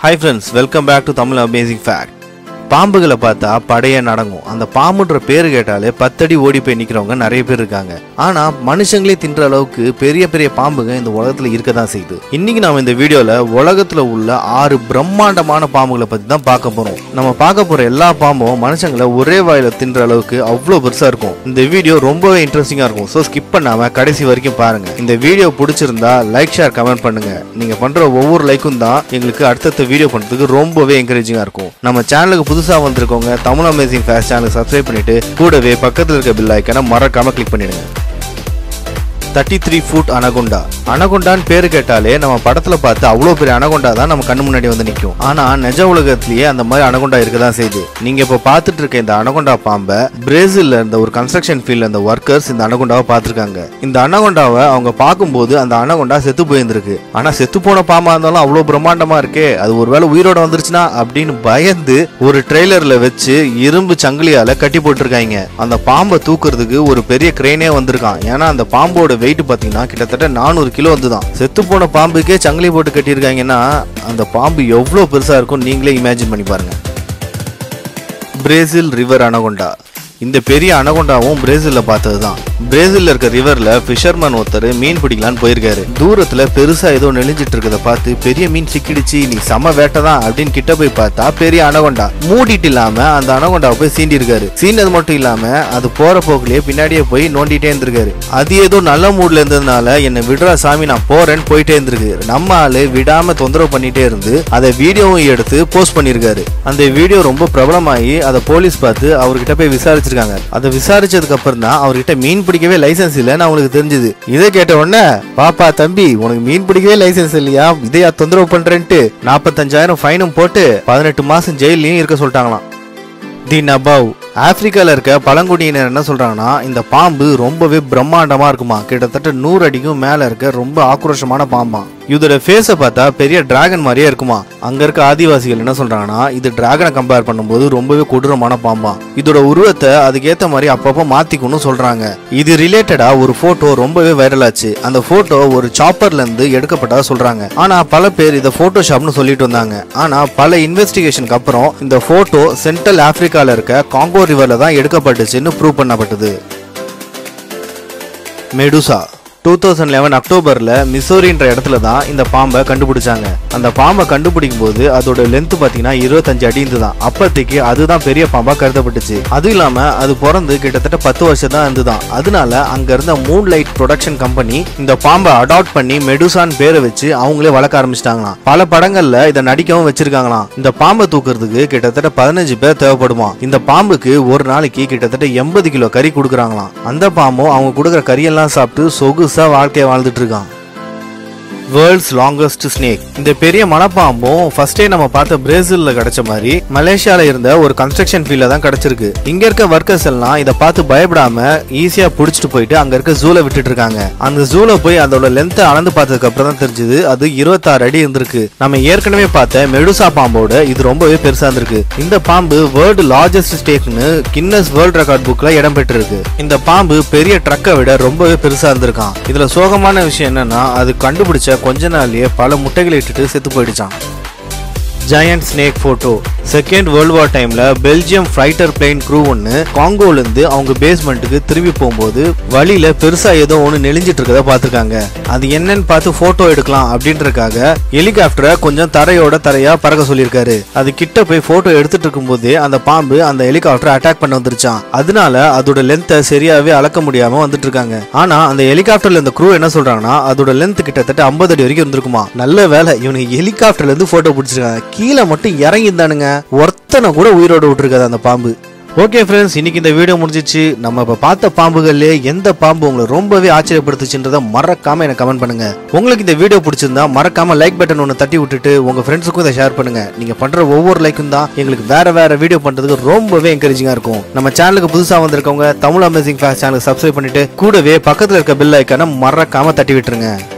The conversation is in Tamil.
hi friends welcome back to Tamil amazing fact பாம்புகளை பார்த்தா படைய நடங்கும் அந்த பாம்புன்ற பேரு கேட்டாலே பத்தடி ஓடி போய் நிக்கிறவங்க நிறைய பேர் இருக்காங்க ஆனா மனுஷங்களே தின்ற அளவுக்கு பெரிய பெரிய பாம்புங்க இந்த உலகத்துல இருக்க தான் செய்யுது இன்னைக்கு நாம இந்த வீடியோல உலகத்துல உள்ள ஆறு பிரம்மாண்டமான பாம்புகளை பத்தி தான் பார்க்க போறோம் நம்ம பார்க்க போற எல்லா பாம்பும் மனுஷங்களை ஒரே வாயில தின்ற அளவுக்கு அவ்வளவு பெருசா இருக்கும் இந்த வீடியோ ரொம்பவே இன்ட்ரெஸ்டிங்கா இருக்கும் ஸோ ஸ்கிப் பண்ணாம கடைசி வரைக்கும் பாருங்க இந்த வீடியோ பிடிச்சிருந்தா லைக் ஷேர் கமெண்ட் பண்ணுங்க நீங்க பண்ற ஒவ்வொரு லைக்கும் தான் எங்களுக்கு அடுத்தடுத்த வீடியோ பண்றதுக்கு ரொம்பவே என்கரேஜிங்கா இருக்கும் நம்ம சேனலுக்கு புதுசா வந்திருக்கவங்க Tamil amazing facts channel subscribe பண்ணிட்டு கூடவே பக்கத்துல இருக்க பில் ஐக்கனை மறக்காம கிளிக் பண்ணிடுங்க தேர்ட்டி த்ரீ ஃபுட் அனகொண்டா அனகொண்டான்னு பேரு கேட்டாலே நம்ம படத்துல பார்த்து அவ்வளோ பெரிய அனகொண்டா தான் நம்ம கண்ணு முன்னாடி வந்து நிற்கும் ஆனா நிஜ உலகத்திலேயே அந்த மாதிரி அனகொண்டா இருக்க தான் செய்யுது நீங்க இப்போ பார்த்துட்டு இருக்க இந்த அனகொண்டா பாம்பை பிரேசில்ல இருந்த ஒரு கன்ஸ்ட்ரக்ஷன் ஃபீல்ட்ல இந்த ஒர்க்கர்ஸ் இந்த அனகொண்டாவை பார்த்துருக்காங்க இந்த அனகொண்டாவை அவங்க பார்க்கும்போது அந்த அனகொண்டா செத்து போயிருந்திருக்கு ஆனா செத்து போன பாம்பா இருந்தாலும் அவ்வளோ பிரம்மாண்டமா இருக்கே அது ஒருவேளை உயிரோட வந்துருச்சுன்னா அப்படின்னு பயந்து ஒரு ட்ரெய்லர்ல வச்சு இரும்பு சங்கிலியால கட்டி போட்டிருக்காங்க அந்த பாம்பை தூக்குறதுக்கு ஒரு பெரிய கிரெயினே வந்திருக்கான் ஏன்னா அந்த பாம்போட வெயிட் பாத்தீங்கன்னா கிட்டத்தட்ட நானூறு கிலோ வந்துதான் செத்து போன பாம்புக்கே சங்கிலி போட்டு கட்டியிருக்காங்கன்னா அந்த பாம்பு எவ்வளவு பெருசா இருக்கும் நீங்களே இமேஜின் பண்ணி பாருங்க பிரேசில் ரிவர் அனகொண்டா இந்த பெரிய அனகொண்டாவும் பிரேசில்ல பார்த்தது தான் பிரேசில்ல இருக்க ரிவர்ல ஃபிஷர்மேன் ஒருத்தர் மீன் பிடிக்கலான்னு போயிருக்காரு தூரத்துல பெருசா ஏதோ நெளிஞ்சிட்டு இருக்கத பார்த்து பெரிய மீன் சிக்கிடுச்சு நீ செம வேட்டை தான் அப்படின்னு கிட்ட போய் பார்த்தா பெரிய அனகொண்டா மூடிட்டு இல்லாம அந்த அனகொண்டாவை போய் சீண்டி இருக்காரு சீண்டது மட்டும் இல்லாம அது போற போக்குலயே பின்னாடியே போய் நோண்டிட்டே இருந்திருக்காரு அது ஏதோ நல்ல மூட்ல இருந்ததுனால என்ன விடுறா சாமி நான் போறேன்னு போயிட்டே இருந்திருக்கு நம்ம ஆளு விடாம தொந்தரவு பண்ணிட்டே இருந்து அதை வீடியோவும் எடுத்து போஸ்ட் பண்ணியிருக்காரு அந்த வீடியோ ரொம்ப பிரபலமாகி அதை போலீஸ் பார்த்து அவர்கிட்ட போய் விசாரிச்சிருக்காங்க அதை விசாரிச்சதுக்கு அப்புறம் தான் அவர்கிட்ட மீன் பிடிக்கவே லைசென்ஸ் இல்லைன்னு அவங்களுக்கு தெரிஞ்சது இதை கேட்ட உடனே பாப்பா தம்பி உனக்கு மீன் பிடிக்கவே லைசென்ஸ் இல்லையா இதையா தொந்தரவு பண்றேன்ட்டு நாற்பத்தஞ்சாயிரம் ஃபைனும் போட்டு பதினெட்டு மாசம் ஜெயிலையும் இருக்க சொல்லிட்டாங்களாம் தி நபவ் ஆப்பிரிக்கால இருக்க பழங்குடியினர் என்ன சொல்றாங்கன்னா இந்த பாம்பு ரொம்பவே பிரம்மாண்டமா இருக்குமா கிட்டத்தட்ட நூறு அடிக்கும் மேல இருக்க ரொம்ப ஆக்ரோஷமான பாம்பா இதோட ஃபேஸை பார்த்தா பெரிய டிராகன் மாதிரியே இருக்குமா அங்க இருக்க ஆதிவாசிகள் என்ன சொல்றாங்கன்னா இது டிராகனை கம்பேர் பண்ணும்போது ரொம்பவே கொடூரமான பாம்பா இதோட உருவத்தை அதுக்கேத்த மாதிரி அப்பப்போ மாத்திக்கணும்னு சொல்றாங்க இது ரிலேட்டடா ஒரு போட்டோ ரொம்பவே வைரல் ஆச்சு அந்த போட்டோ ஒரு சாப்பர்ல இருந்து எடுக்கப்பட்டதா சொல்றாங்க ஆனா பல பேர் இதை போட்டோஷாப்னு சொல்லிட்டு வந்தாங்க ஆனா பல இன்வெஸ்டிகேஷனுக்கு அப்புறம் இந்த போட்டோ சென்ட்ரல் ஆப்பிரிக்கால இருக்க காங்கோ ரிவர்ல தான் எடுக்கப்பட்டுச்சுன்னு ப்ரூவ் பண்ணப்பட்டது மெடுசா டூ தௌசண்ட் லெவன் அக்டோபரில் மிசோரின்ற இடத்துல தான் இந்த பாம்பை கண்டுபிடிச்சாங்க அந்த பாம்பை கண்டுபிடிக்கும் போது அதோட லென்த் பார்த்தீங்கன்னா இருபத்தஞ்சு அடி இருந்துதான் அப்போதைக்கு அதுதான் பெரிய பாம்பாக கருதப்பட்டுச்சு அதுவும் இல்லாமல் அது பிறந்து கிட்டத்தட்ட பத்து வருஷம் தான் இருந்துதான் அதனால அங்கே இருந்த மூன் லைட் ப்ரொடக்ஷன் கம்பெனி இந்த பாம்பை அடாப்ட் பண்ணி மெடுசான் பேரை வச்சு அவங்களே வளர்க்க ஆரம்பிச்சிட்டாங்களாம் பல படங்கள்ல இதை நடிக்கவும் வச்சிருக்காங்களாம் இந்த பாம்பை தூக்குறதுக்கு கிட்டத்தட்ட பதினஞ்சு பேர் தேவைப்படுமா இந்த பாம்புக்கு ஒரு நாளைக்கு கிட்டத்தட்ட எண்பது கிலோ கறி கொடுக்குறாங்களாம் அந்த பாம்பும் அவங்க கொடுக்குற கறியெல்லாம் சாப்பிட்டு சொகுசா வாழ்க்கையை வாழ்ந்துட்டு இருக்கான் வேர்ல்ட்ஸ் லாங்கஸ்ட் ஸ்னேக் இந்த பெரிய மலைப்பாம்பும் ஃபர்ஸ்டே நம்ம பார்த்த பிரேசில்ல கிடைச்ச மாதிரி மலேசியால இருந்த ஒரு கன்ஸ்ட்ரக்ஷன் ஃபீல்ட்ல தான் கிடைச்சிருக்கு இங்க இருக்க ஒர்க்கர்ஸ் எல்லாம் இதை பார்த்து பயப்படாம ஈஸியா புடிச்சிட்டு போயிட்டு அங்க இருக்க ஜூல விட்டுட்டு இருக்காங்க அந்த ஜூல போய் அதோட லென்த்தை அளந்து பார்த்ததுக்கு அப்புறம் தான் தெரிஞ்சது அது இருபத்தாறு அடி இருந்திருக்கு நம்ம ஏற்கனவே பார்த்த மெடுசா பாம்போட இது ரொம்பவே பெருசா இருந்திருக்கு இந்த பாம்பு வேர்ல்டு லார்ஜஸ்ட் ஸ்டேக்னு கின்னஸ் வேர்ல்ட் ரெக்கார்ட் புக்ல இடம் பெற்றிருக்கு இந்த பாம்பு பெரிய ட்ரக்கை விட ரொம்பவே பெருசா இருந்திருக்கான் இதுல சோகமான விஷயம் என்னன்னா அது கண்டுபிடிச்ச கொஞ்ச நாள்லயே பல முட்டைகளை இட்டுட்டு செத்து போயிடுச்சான் giant snake photo second world war டைம்ல பெல்ஜியம் ஃபைட்டர் பிளேன் க்ரூ ஒன்று காங்கோல இருந்து அவங்க பேஸ்மெண்ட்டுக்கு திரும்பி போகும்போது வழியில பெருசா ஏதோ ஒன்று நெளிஞ்சிட்டு இருக்கத பார்த்துருக்காங்க அது என்னன்னு பார்த்து போட்டோ எடுக்கலாம் அப்படின்றதுக்காக ஹெலிகாப்டரை கொஞ்சம் தரையோட தரையா பறக்க சொல்லியிருக்காரு அது கிட்ட போய் போட்டோ எடுத்துட்டு இருக்கும்போதே அந்த பாம்பு அந்த ஹெலிகாப்டரை அட்டாக் பண்ண வந்துருச்சான் அதனால அதோட லென்த்தை சரியாவே அளக்க முடியாம வந்துட்டு இருக்காங்க ஆனா அந்த ஹெலிகாப்டர்ல இந்த க்ரூ என்ன சொல்றாங்கன்னா அதோட லென்த் கிட்டத்தட்ட 50 அடி வரைக்கும் இருந்திருக்குமா நல்ல வேலை இவனுக்கு ஹெலிகாப்டர்ல இருந்து போட்டோ பிடிச்சிருக்காங்க கீழே மட்டும் இறங்கியிருந்தானுங்க ஒருத்தனை கூட உயிரோட விட்டுருக்காது அந்த பாம்பு ஓகே ஃப்ரெண்ட்ஸ் இன்னைக்கு இந்த வீடியோ முடிஞ்சிச்சு நம்ம இப்போ பார்த்த பாம்புகள்லே எந்த பாம்பு உங்களை ரொம்பவே ஆச்சரியப்படுத்துச்சுன்றதை மறக்காம எனக்கு கமெண்ட் பண்ணுங்க உங்களுக்கு இந்த வீடியோ பிடிச்சிருந்தா மறக்காம லைக் பட்டன் ஒன்று தட்டி விட்டுட்டு உங்க ஃப்ரெண்ட்ஸுக்கும் இதை ஷேர் பண்ணுங்க நீங்க பண்ற ஒவ்வொரு லைக்கும் தான் எங்களுக்கு வேற வேற வீடியோ பண்றதுக்கு ரொம்பவே என்கரேஜிங்கா இருக்கும் நம்ம சேனலுக்கு புதுசா வந்திருக்கவங்க தமிழ் அமேசிங் ஃபேஸ் சேனலுக்கு சப்ஸ்கிரைப் பண்ணிட்டு கூடவே பக்கத்துல இருக்க பெல் ஐக்கான மறக்காம தட்டி விட்டுருங்க